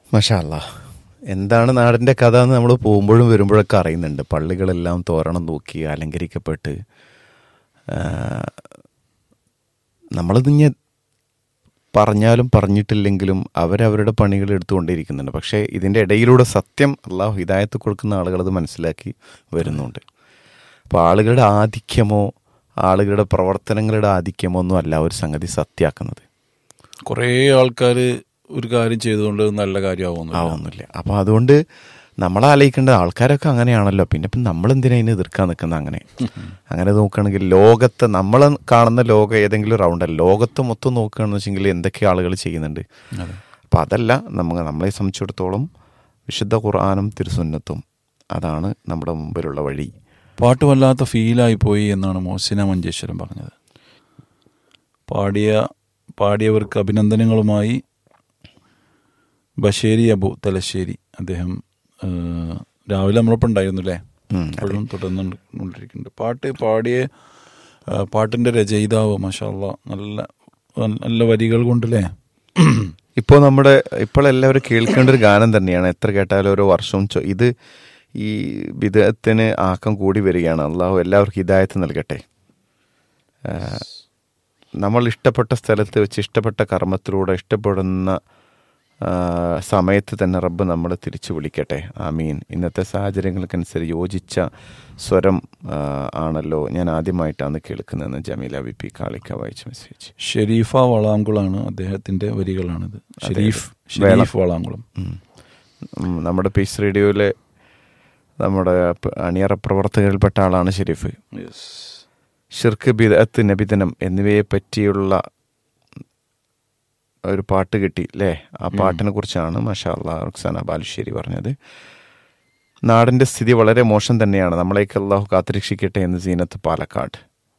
മഷാല്ല എന്താണ് നാടിൻ്റെ കഥ എന്ന് നമ്മൾ പോകുമ്പോഴും വരുമ്പോഴൊക്കെ അറിയുന്നുണ്ട് പള്ളികളെല്ലാം തോരണം നോക്കി അലങ്കരിക്കപ്പെട്ട് നമ്മളിതിഞ്ഞ് പറഞ്ഞാലും പറഞ്ഞിട്ടില്ലെങ്കിലും അവരവരുടെ പണികൾ എടുത്തുകൊണ്ടിരിക്കുന്നുണ്ട് പക്ഷേ ഇതിൻ്റെ ഇടയിലൂടെ സത്യം അള്ളാഹു ഹിദായത്ത് കൊടുക്കുന്ന ആളുകൾ അത് മനസ്സിലാക്കി വരുന്നുണ്ട് അപ്പോൾ ആളുകളുടെ ആധിക്യമോ ആളുകളുടെ പ്രവർത്തനങ്ങളുടെ ആധിക്യമോ ഒന്നും അല്ല ഒരു സംഗതി സത്യാക്കുന്നത് കുറേ ആൾക്കാർ ഒരു കാര്യം ചെയ്തുകൊണ്ട് അത് നല്ല കാര്യമാവുന്നു ആവുന്നില്ല അപ്പോൾ അതുകൊണ്ട് നമ്മൾ ആലോചിക്കേണ്ടത് ആൾക്കാരൊക്കെ അങ്ങനെയാണല്ലോ പിന്നെ ഇപ്പം നമ്മൾ എന്തിനാ ഇതിനെ എതിർക്കാൻ നിൽക്കുന്നത് അങ്ങനെ അങ്ങനെ നോക്കുകയാണെങ്കിൽ ലോകത്ത് നമ്മൾ കാണുന്ന ലോകം ഏതെങ്കിലും റൗണ്ടല്ല ലോകത്ത് മൊത്തം നോക്കുകയാണെന്ന് വെച്ചെങ്കിൽ എന്തൊക്കെ ആളുകൾ ചെയ്യുന്നുണ്ട് അതെ. അപ്പം അതല്ല നമുക്ക് നമ്മളെ സംബന്ധിച്ചിടത്തോളം വിശുദ്ധ ഖുർആാനും തിരുസുന്നത്തും അതാണ് നമ്മുടെ മുമ്പിലുള്ള വഴി പാട്ട് വല്ലാത്ത ഫീലായി പോയി എന്നാണ് മോഹസിന മഞ്ചേശ്വരം പറഞ്ഞത് പാടിയ പാടിയവർക്ക് അഭിനന്ദനങ്ങളുമായി ബഷേരി അബു തലശ്ശേരി അദ്ദേഹം ആ, രാവിലെ നമ്മളൊപ്പം ഉണ്ടായിരുന്നു അല്ലേ ഉം, അതെ. ഇപ്പോഴും തുടർന്നുകൊണ്ടിരിക്കുന്നുണ്ട് പാട്ട് പാടിയ ആ, പാട്ടിന്റെ രചയിതാവ് മഷാല്ല നല്ല നല്ല വരികൾ കൊണ്ടല്ലേ ഇപ്പോൾ നമ്മുടെ ഇപ്പോൾ എല്ലാവരും കേൾക്കേണ്ട ഒരു ഗാനം തന്നെയാണ് എത്ര കേട്ടാലും ഓരോ വർഷവും ചൊ- ഇത് ഈ വിധത്തിന് ആക്കം കൂടി വരികയാണ് അള്ളാഹു എല്ലാവർക്കും ഹിദായത്ത് നൽകട്ടെ ആ, നമ്മൾ ഇഷ്ടപ്പെട്ട സ്ഥലത്ത് വെച്ച് ഇഷ്ടപ്പെട്ട കർമ്മത്തിലൂടെ ഇഷ്ടപ്പെടുന്ന ആ, സമയത്ത് തന്നെ റബ്ബ് നമ്മളെ തിരിച്ചു വിളിക്കട്ടെ ആമീൻ ഇന്നത്തെ സാഹചര്യങ്ങൾക്കനുസരിച്ച് യോജിച്ച സ്വരം ആ, ആണല്ലോ ഞാൻ ആദ്യമായിട്ടാണ് കേൾക്കുന്നതെന്ന് ജമീല വി പി കാളിക്ക വായിച്ച മെസ്സേജ് ഷെരീഫ വളാങ്കുളാണ് അദ്ദേഹത്തിന്റെ വരികളാണിത് ഷെരീഫ് വേളം. ഷെരീഫ് വളാങ്കുളം ഉം. ഉം, നമ്മുടെ പീസ് റേഡിയോയിലെ നമ്മുടെ പ- അണിയറ പ്രവർത്തകരിൽപ്പെട്ട ആളാണ് ഷെരീഫ് ഷിർക്ക് ബിദഅത്ത് നബിതനം എന്നിവയെ പറ്റിയുള്ള ഒരു പാട്ട് കിട്ടി അല്ലേ ആ പാട്ടിനെ കുറിച്ചാണ് മഷാ അല്ലാ റുക്സാന ബാലുശ്ശേരി പറഞ്ഞത് നാടിൻ്റെ സ്ഥിതി വളരെ മോശം തന്നെയാണ് നമ്മളേക്ക് അള്ളാഹു കാത്തുരക്ഷിക്കട്ടെ എന്ന് സീനത്ത് പാലക്കാട്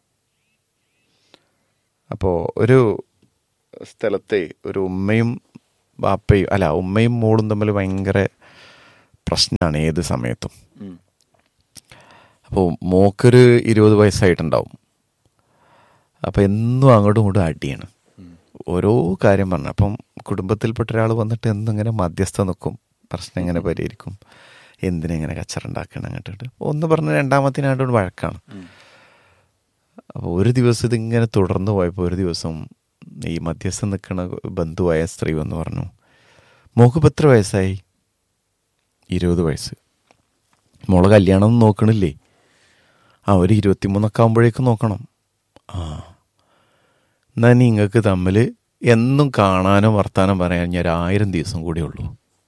അപ്പോൾ ഒരു സ്ഥലത്തെ ഒരു ഉമ്മയും ബാപ്പയും അല്ല ഉമ്മയും മോളും തമ്മിൽ ഭയങ്കര പ്രശ്നമാണ് ഏത് സമയത്തും അപ്പോൾ മോക്കൊരു ഇരുപത് വയസ്സായിട്ടുണ്ടാവും അപ്പോൾ എന്നും അങ്ങോട്ടും ഇങ്ങോട്ടും അടിയാണ് ഓരോ കാര്യം പറഞ്ഞു അപ്പം കുടുംബത്തിൽപ്പെട്ട ഒരാൾ വന്നിട്ട് എന്നും ഇങ്ങനെ മധ്യസ്ഥ നിൽക്കും പ്രശ്നം എങ്ങനെ പരിഹരിക്കും എന്തിനെങ്ങനെ കച്ചറുണ്ടാക്കണം അങ്ങോട്ട് ഒന്ന് പറഞ്ഞ രണ്ടാമത്തിനായിട്ട് വഴക്കാണ് അപ്പോൾ ഒരു ദിവസം ഇതിങ്ങനെ തുടർന്ന് പോയപ്പോൾ ഒരു ദിവസം ഈ മധ്യസ്ഥം നിൽക്കുന്ന ബന്ധുവായ സ്ത്രീ വന്ന് പറഞ്ഞു മോക്ക് ഇപ്പം എത്ര വയസ്സായി ഇരുപത് വയസ്സ് മോളെ കല്യാണം ഒന്നും നോക്കണില്ലേ ആ ഒരു ഇരുപത്തിമൂന്നൊക്കെ ആകുമ്പോഴേക്കും നോക്കണം ആ എന്നാൽ നിങ്ങൾക്ക് തമ്മിൽ എന്നും കാണാനോ വർത്താനം പറയാൻ ഞാൻ ഒരു ആയിരം ദിവസം കൂടി ഉള്ളൂ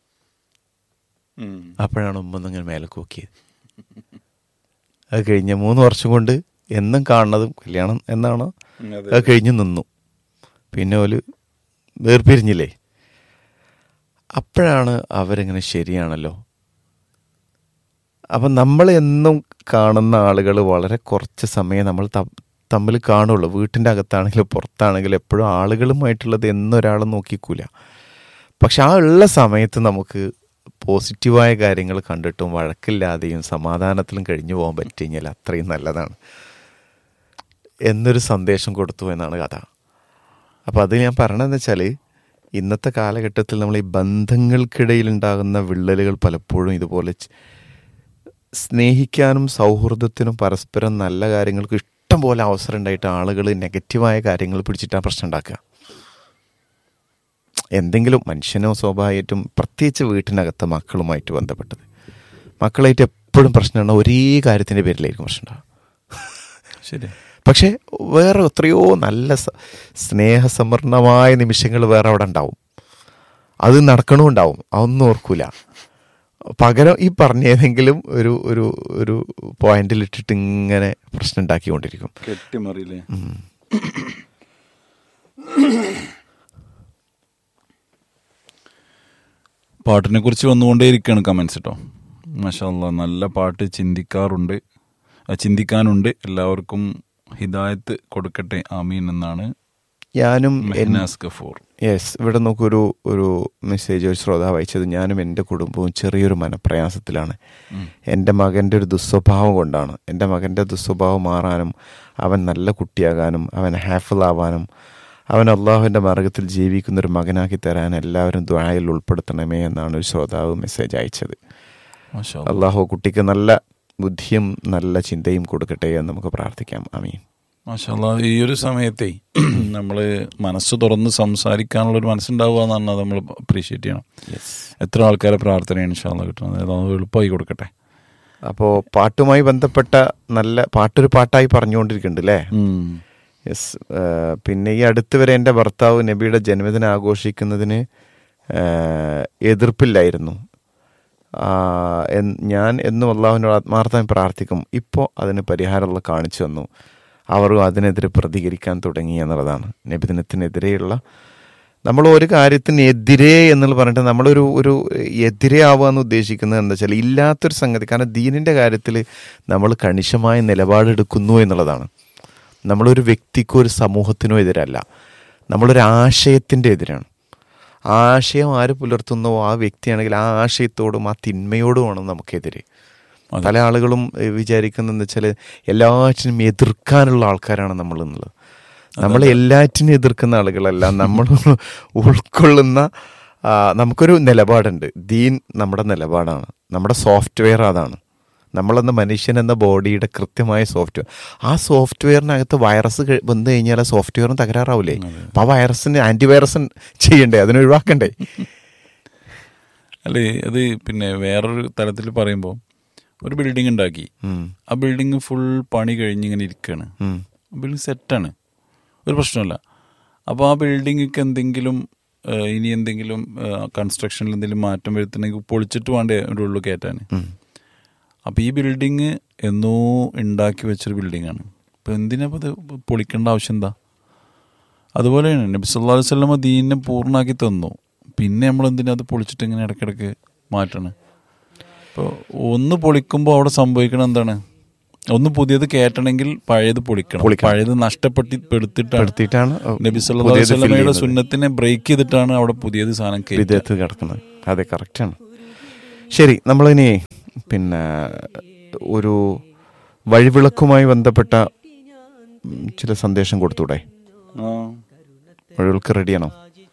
അപ്പോഴാണ് ഉമ്മ ഇങ്ങനെ മേലെ നോക്കിയത് അത് കഴിഞ്ഞ മൂന്ന് വർഷം കൊണ്ട് എന്നും കാണുന്നതും കല്യാണം എന്നാണോ അത് കഴിഞ്ഞ് നിന്നു പിന്നെ ഓല് വേർപിരിഞ്ഞില്ലേ അപ്പോഴാണ് അവരിങ്ങനെ ശരിയാണല്ലോ അപ്പം നമ്മൾ എന്നും കാണുന്ന ആളുകൾ വളരെ കുറച്ച് സമയം നമ്മൾ ത- തമ്മിൽ കാണുള്ളൂ വീട്ടിൻ്റെ അകത്താണെങ്കിലും പുറത്താണെങ്കിലും എപ്പോഴും ആളുകളുമായിട്ടുള്ളത് എന്നൊരാൾ നോക്കിക്കൂല പക്ഷെ ആ ഉള്ള സമയത്ത് നമുക്ക് പോസിറ്റീവായ കാര്യങ്ങൾ കണ്ടിട്ടും വഴക്കില്ലാതെയും സമാധാനത്തിലും കഴിഞ്ഞു പോകാൻ പറ്റി കഴിഞ്ഞാൽ അത്രയും നല്ലതാണ് എന്നൊരു സന്ദേശം കൊടുത്തു എന്നാണ് കഥ അപ്പോൾ അത് ഞാൻ പറയണതെന്ന് വെച്ചാൽ ഇന്നത്തെ കാലഘട്ടത്തിൽ നമ്മൾ ഈ ബന്ധങ്ങൾക്കിടയിൽ ഉണ്ടാകുന്ന വിള്ളലുകൾ പലപ്പോഴും ഇതുപോലെ ച്- സ്നേഹിക്കാനും സൗഹൃദത്തിനും പരസ്പരം നല്ല കാര്യങ്ങൾക്ക് ഇഷ്ടം പോലെ അവസരം ഉണ്ടായിട്ട് ആളുകൾ നെഗറ്റീവായ കാര്യങ്ങൾ പിടിച്ചിട്ടാണ് പ്രശ്നം ഉണ്ടാക്കുക എന്തെങ്കിലും മനുഷ്യനോ സ്വാഭാവികമായിട്ടും പ്രത്യേകിച്ച് വീട്ടിനകത്ത് മക്കളുമായിട്ട് ബന്ധപ്പെട്ടത് മക്കളായിട്ട് എപ്പോഴും പ്രശ്നമുള്ള ഒരേ കാര്യത്തിൻ്റെ പേരിലായിരിക്കും പ്രശ്നം ഉണ്ടാവുക ശരി പക്ഷേ വേറെ എത്രയോ നല്ല സ- സ്നേഹസമൃദ്ധമായ നിമിഷങ്ങൾ വേറെ അവിടെ ഉണ്ടാവും അത് നടക്കണമുണ്ടാവും അതൊന്നും ഓർക്കൂല പകരം ഈ പറഞ്ഞ ഏതെങ്കിലും ഒരു ഒരു ഒരു പോയിന്റിൽ ഇട്ടിട്ട് ഇങ്ങനെ പ്രശ്നം ഉണ്ടാക്കിക്കൊണ്ടിരിക്കും കെട്ടിമറിയില്ലേ ഉം. പാട്ടിനെ കുറിച്ച് വന്നുകൊണ്ടേയിരിക്കുകയാണ് കമൻസ് കേട്ടോ മഷാല്ല നല്ല പാട്ട് ചിന്തിക്കാറുണ്ട് ആ, ചിന്തിക്കാനുണ്ട് എല്ലാവർക്കും ഹിദായത്ത് കൊടുക്കട്ടെ ആമീൻ എന്നാണ് ഞാനും എൻ- മെഹനാസ് ഗഫൂർ യെസ് ഇവിടെ നോക്കൊരു ഒരു മെസ്സേജ് ഒരു ശ്രോതാവ് അയച്ചത് ഞാനും എൻ്റെ കുടുംബവും ചെറിയൊരു മനപ്രയാസത്തിലാണ് എൻ്റെ മകൻ്റെ ഒരു ദുസ്വഭാവം കൊണ്ടാണ് എൻ്റെ മകൻ്റെ ദുസ്വഭാവം മാറാനും അവൻ നല്ല കുട്ടിയാകാനും അവൻ ഹാഫിളാവാനും അവൻ അള്ളാഹുവിൻ്റെ മാർഗത്തിൽ ജീവിക്കുന്ന ഒരു മകനാക്കി തരാൻ എല്ലാവരും ദ്വായിൽ ഉൾപ്പെടുത്തണമേ എന്നാണ് ഒരു ശ്രോതാവ് മെസ്സേജ് അയച്ചത് മാഷാ അള്ളാഹു കുട്ടിക്ക് നല്ല ബുദ്ധിയും നല്ല ചിന്തയും കൊടുക്കട്ടെ എന്ന് നമുക്ക് പ്രാർത്ഥിക്കാം അമീൻ മാഷാ ഈ ഒരു സമയത്തെ നമ്മൾ മനസ്സ് തുറന്ന് സംസാരിക്കാനുള്ള ഒരു മനസ്സുണ്ടാവുക എന്നാണ് നമ്മൾ അപ്രീഷിയേറ്റ് ചെയ്യണം എത്ര ആൾക്കാരെ പ്രാർത്ഥനയാണ് ഇൻഷാല്ല കിട്ടുന്നത് അത് എളുപ്പമായി കൊടുക്കട്ടെ അപ്പോൾ പാട്ടുമായി ബന്ധപ്പെട്ട നല്ല പാട്ടൊരു പാട്ടായി പറഞ്ഞുകൊണ്ടിരിക്കുന്നുണ്ട് അല്ലേ ഉം. യെസ് പിന്നെ ഈ അടുത്ത് വരെ എൻ്റെ ഭർത്താവ് നബിയുടെ ജന്മദിനം ആഘോഷിക്കുന്നതിന് ആ, എതിർപ്പില്ലായിരുന്നു ആ, എൻ- ഞാൻ എന്നും അള്ളാഹുവിനോട് ആത്മാർത്ഥമായി പ്രാർത്ഥിക്കും ഇപ്പോൾ അതിന് പരിഹാരമുള്ള കാണിച്ചു തന്നു അവരും അതിനെതിരെ പ്രതികരിക്കാൻ തുടങ്ങി എന്നുള്ളതാണ് നബിദിനത്തിനെതിരെയുള്ള നമ്മൾ ഒരു കാര്യത്തിനെതിരെ എന്നുള്ള പറഞ്ഞിട്ട് നമ്മളൊരു ഒരു എതിരെ ആവുക എന്ന് ഉദ്ദേശിക്കുന്നത് എന്താ വെച്ചാൽ ഇല്ലാത്തൊരു സംഗതി കാരണം ദീനിൻ്റെ കാര്യത്തിൽ നമ്മൾ കണിശമായ നിലപാടെടുക്കുന്നു എന്നുള്ളതാണ് നമ്മളൊരു വ്യക്തിക്കോ ഒരു സമൂഹത്തിനോ എതിരല്ല നമ്മളൊരു ആശയത്തിൻ്റെ എതിരാണ് ആ ആശയം ആര് പുലർത്തുന്നോ ആ വ്യക്തിയാണെങ്കിൽ ആ ആശയത്തോടും ആ തിന്മയോടുമാണ് നമുക്കെതിരെ പല ആളുകളും ഏഹ്, വിചാരിക്കുന്നതെന്ന് വെച്ചാൽ എല്ലാറ്റിനും എതിർക്കാനുള്ള ആൾക്കാരാണ് നമ്മൾ എന്നുള്ളത് നമ്മൾ എല്ലാറ്റിനും എതിർക്കുന്ന ആളുകളല്ല നമ്മൾ ഉൾക്കൊള്ളുന്ന ആ, നമുക്കൊരു നിലപാടുണ്ട് ദീൻ നമ്മുടെ നിലപാടാണ് നമ്മുടെ സോഫ്റ്റ്വെയർ അതാണ് നമ്മളെന്ന മനുഷ്യൻ എന്ന ബോഡിയുടെ കൃത്യമായ സോഫ്റ്റ്വെയർ ആ സോഫ്റ്റ്വെയറിനകത്ത് വൈറസ് കഴി- വന്നു കഴിഞ്ഞാൽ ആ സോഫ്റ്റ്വെയറും തകരാറാവൂലേ അപ്പം ആ വൈറസിന് ആന്റിവൈറസ് ചെയ്യണ്ടേ അതിനെ ഒഴിവാക്കണ്ടേ അല്ലേ അത് പിന്നെ വേറൊരു തലത്തിൽ പറയുമ്പോൾ ഒരു ബിൽഡിംഗ് ഉണ്ടാക്കി ഉം, ആ ബിൽഡിംഗ് ഫുൾ പണി കഴിഞ്ഞ് ഇങ്ങനെ ഇരിക്കുകയാണ് ഉം, ബിൽഡിംഗ് സെറ്റാണ് ഒരു പ്രശ്നമല്ല അപ്പോൾ ആ ബിൽഡിങ്ങിക്ക് എന്തെങ്കിലും ആ, ഇനി എന്തെങ്കിലും കൺസ്ട്രക്ഷനിൽ എന്തെങ്കിലും മാറ്റം വരുത്തണമെങ്കിൽ പൊളിച്ചിട്ട് വേണ്ടേ ഒരു ഉള്ളു കയറ്റാൻ ഉം. അപ്പോൾ ഈ ബിൽഡിങ് എന്നോ ഉണ്ടാക്കി വെച്ചൊരു ബിൽഡിങ്ങാണ് അപ്പോൾ എന്തിനാ ഇപ്പോൾ ഇത് പൊളിക്കേണ്ട ആവശ്യം എന്താ അതുപോലെയാണ് നബി സല്ലല്ലാഹു അലൈഹി വസല്ലമ ദീനിനെ പൂർണ്ണമാക്കി തന്നു പിന്നെ നമ്മൾ എന്തിനാ അത് പൊളിച്ചിട്ട് ഇങ്ങനെ ഇടയ്ക്കിടയ്ക്ക് മാറ്റണം ഇപ്പോൾ ഒന്ന് പൊളിക്കുമ്പോൾ അവിടെ സംഭവിക്കണം എന്താണ് ഒന്ന് പുതിയത് കയറ്റണമെങ്കിൽ പഴയത് പൊളിക്കണം പൊളിക്കണം. പഴയത് നഷ്ടപ്പെട്ടി പെടുത്തിട്ടാണ് പെടുത്തിയിട്ടാണ് നബി സല്ലല്ലാഹു അലൈഹി പുതിയത് fill വസല്ലമയുടെ ചെയ്യുന്നത്. സുന്നത്തിനെ ബ്രേക്ക് ചെയ്തിട്ടാണ് അവിടെ പുതിയത് സാധനം കയറ്റുക വിദേഹത്ത് കിടക്കുന്നത് അതെ കറക്റ്റാണ് ശരി നമ്മളിനി പിന്നെ ഒരു വഴിവിളക്കുമായി ബന്ധപ്പെട്ട ഉം, ചില സന്ദേശം കൊടുത്തൂടെ ആ. വഴിവിളക്ക് റെഡിയാണോ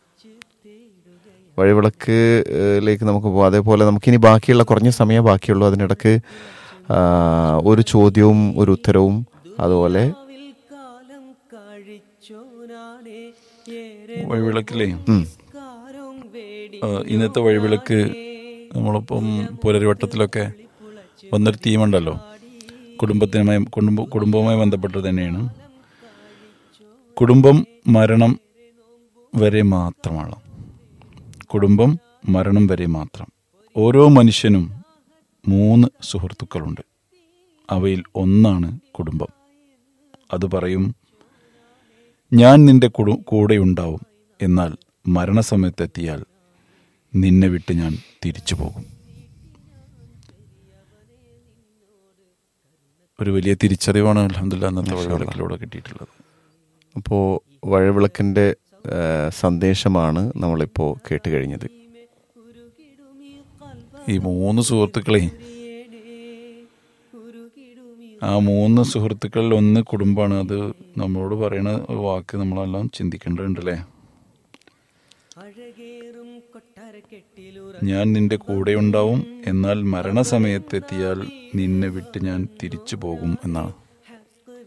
വഴിവിളക്കിലേക്ക് നമുക്ക് പോകാം അതേപോലെ നമുക്കിനി ബാക്കിയുള്ള കുറഞ്ഞ സമയം ബാക്കിയുള്ളൂ അതിനിടക്ക് ആ, ഒരു ചോദ്യവും ഒരു ഉത്തരവും അതുപോലെ കാലം കഴിച്ചോനാണേ ഏറെ വഴിവിളക്കിലേ ഉം, കാരം വേടി ആ, ഇന്നത്തെ വഴിവിളക്ക് നമ്മളിപ്പം പുലരിവട്ടത്തിലൊക്കെ വന്നൊരു തീമുണ്ടല്ലോ കുടുംബത്തിനുമായി കുടുംബ കുടുംബവുമായി ബന്ധപ്പെട്ടത് തന്നെയാണ് കുടുംബം മരണം വരെ മാത്രമാണ് കുടുംബം മരണം വരെ മാത്രം ഓരോ മനുഷ്യനും മൂന്ന് സുഹൃത്തുക്കളുണ്ട് അവയിൽ ഒന്നാണ് കുടുംബം അത് പറയും ഞാൻ നിന്റെ കുടു കൂടെയുണ്ടാവും എന്നാൽ മരണസമയത്തെത്തിയാൽ നിന്നെ വിട്ട് ഞാൻ തിരിച്ചു പോകും ഒരു വലിയ തിരിച്ചറിവാണ് അലഹമില്ല അന്നത്തെ വഴിവിളക്കിലൂടെ കിട്ടിയിട്ടുള്ളത് അപ്പോൾ വഴിവിളക്കിൻ്റെ ആ, സന്ദേശമാണ് നമ്മളിപ്പോൾ കേട്ട് കഴിഞ്ഞത് ഈ മൂന്ന് സുഹൃത്തുക്കളെ ആ മൂന്ന് സുഹൃത്തുക്കളിൽ ഒന്ന് കുടുംബമാണ് അത് നമ്മളോട് പറയുന്ന ഒരു വാക്ക് നമ്മളെല്ലാം ചിന്തിക്കേണ്ടതുണ്ടല്ലേ അഴകേറും കൊട്ടാരക്കെട്ടിലുറ ഞാൻ നിന്റെ കൂടെ ഉണ്ടാവും എന്നാൽ മരണസമയത്തെത്തിയാൽ നിന്നെ വിട്ട് ഞാൻ തിരിച്ചു പോകും എന്നാണ്